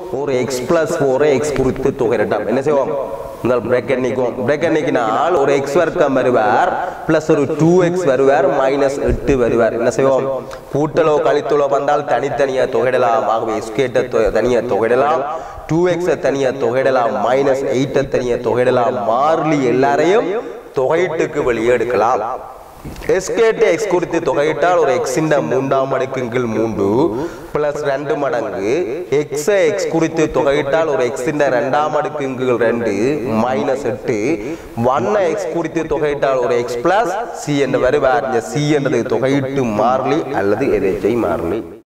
ஒரு X plus ஃபோரை X குறித்து தொகையிடலாம் என்ன செய்வோம் முதல் பிரேக்கெட் நீக்கும் பிரேக்கெட் நீக்கினால் ஒரு எக்ஸ் வர்க்கம் வருவார் பிளஸ் ஒரு டூ எக்ஸ் வருவார் மைனஸ் எட்டு வருவார் என்ன செய்வோம் கூட்டலோ கழித்தலோ வந்தால் தனித்தனியா தொகையிடலாம் ஆகவே எஸ்கேட்டை தனியா தொகையிடலாம் டூ எக்ஸை தனியா தொகையிடலாம் மைனஸ் எயிட்டை தனியா தொகையிடலாம் மாறிலி எல்லாரையும் தொகையீட்டுக்கு வெளியே எடுக்கலாம் எஸ்கேட்டு எக்ஸ் குறித்து தொகையிட்டால் ஒரு எக்ஸின் மூன்றாம் அடுக்கின் கீழ் மூன்று பிளஸ் ரெண்டு மடங்கு எக்ஸ் எக்ஸ் குறித்து தொகையிட்டால் ஒரு எக்ஸின் இரண்டாம் அடுக்கின் கீழ் ரெண்டு மைனஸ் எட்டு ஒன்னை எக்ஸ் குறித்து தொகையிட்டால் ஒரு எக்ஸ் பிளஸ் சி என்று வருவார் இந்த சி என்றது தொகையிட்டு மாறிலி அல்லது எதிர்ச்சை மாறிலி